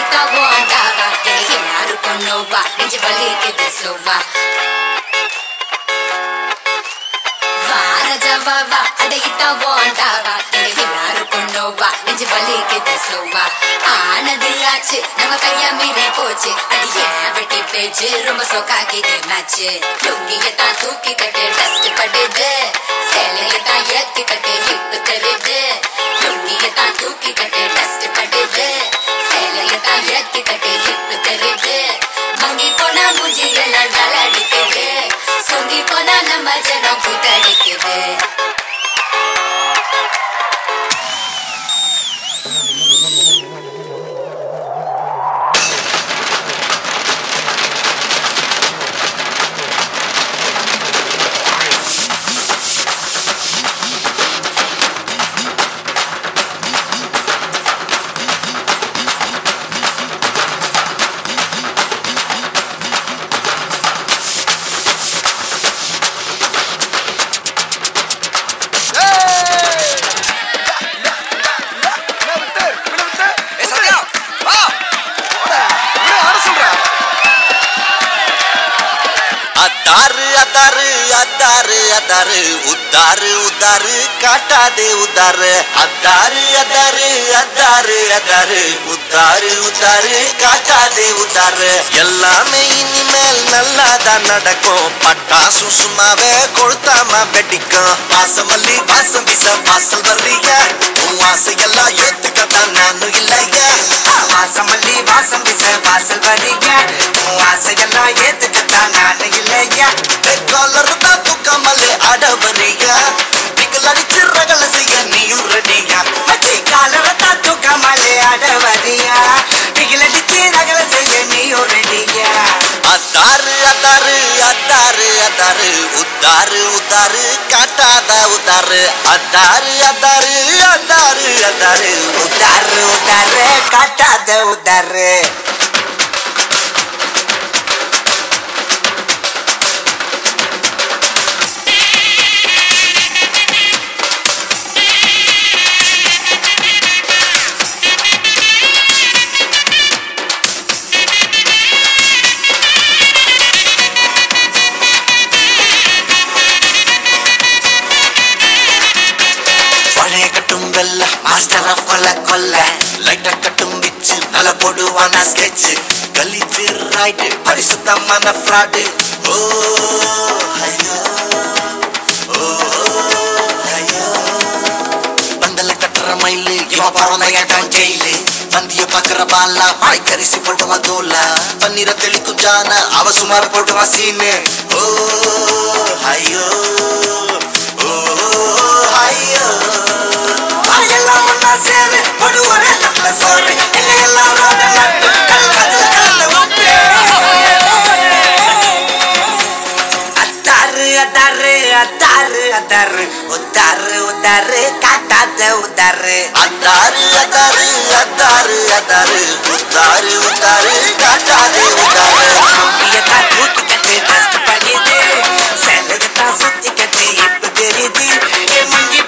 அடையிட்டா ஓண்டாவா எனக்கு யாருக்கும் நோவா நெஞ்சு வலிக்குது ஸ்லோவா வாரஜாவா வா அடையிட்டா ஓண்டாவா எனக்கு யாருக்கும் நோவா நெஞ்சு வலிக்குது ஸ்லோவா ஆனது ஆச்சு நம்ம கையா மீறி போச்சு அது ஏன் வெட்டி பேச்சு ரொம்ப சோக்காக்கிது மேட்ச் லுங்கிய தான் தூக்கி கட்டு டஸ்ட் படுது சேலைய தான் ஏத்தி கட்டு ஹிப்பு தருது லுங்கிய தான் தூக்கி கட்டு டஸ்ட் படுது சேலைய தான் ஏத்தி கட்டு ஹிப்பு தருது மங்கி போனா மூஞ்சி எல்லாம் டலடிக்குது சொங்கி போனா நம்ம ஜனம் புத்தடிக்குது ஏய் சத்யா வா அத்தாரு அத்தாரு அத்தாரு அத்தாரு உத்தாரு உத்தாரு காட்டாதே உத்தாரு அத்தாரு அத்தாரு அத்தாரு அத்தாரு உத்தாரு உத்தாரு காட்டாதே உத்தாரு எல்லாமே இனிமேல் நல்லாதான் நடக்கும் பட்டாசு சும்மாவே கொளுத்தாம வெடிக்கும் வாசமல்லி வாசம் வீச வாசல் வர்றீங்க உன் ஆசையெல்லாம் ஏத்துக்கத்தான் நானும் இல்லையா வாசமல்லி வாசம் வீச வாசல் வரீங்க உன் ஆசையெல்லாம் ஏத்துக்கத்தான் நானு இல்லையா காலர் தான் தூக்காமலே ஆட வர்றீங்க நீங்கள் அடிச்சு ரகல செய்ய நீயும் ரெடியா மச்சி காலரத்தா தூக்கமாலே ஆட வரியா பிகிலடிச்சு ரகல செய்ய நீயும் ரெடியா அத்தாரு அத்தாரு அத்தாரு அத்தாரு உத்தாரு உத்தாரு காட்டாத உத்தாரு அத்தாரு அத்தாரு அத்தாரு அத்தாரு உதாரு உதாரு காட்டாத உதாரு பழைய கட்டும் வெல்ல மாஸ்டர் ஆஃப் கொல்ல கொல்ல லைட்ட கட்டும் விச்சு நல்ல போடுவானா ஸ்கெட்ச் கலிச்சு ரைட்டு பரிசுத்தமான ஃப்ராடு ஓ ஐயோ ஓ ஐயோ பந்தல கட்டுற மயிலு இவன் பிறந்த ஏட்டான் ஜெயிலு பந்திய பாக்குற பாலா வாய் கரிசி போட்டுவான் தோலா பன்னீர தெளிக்கும் ஜான அவ சுமார் போட்டுவான் சீனு ஓ ஐயோ ஓ ஐயோ வாயெல்லாம் ஒன்னா சேரு ஒரு ஒரு நல்ல சோறு எங்க எல்லாம் ரோட நட்டு கல்கத்துல கலந்த உப்பு அத்தாரு அத்தாரு அத்தாரு அத்தாரு உத்தாரு உத்தாரு காட்டாத உத்தாரு அத்தாரு அத்தாரு அத்தாரு அத்தாரு உத்தாரு உத்தாரு காட்டாதே உத்தாரு நம்பியத்தான் தூக்கி கட்டு டஸ்ட் பண்ணிது சேலையத்தான் சுத்தி கட்டு இப்ப தெரியுது என் மங்கி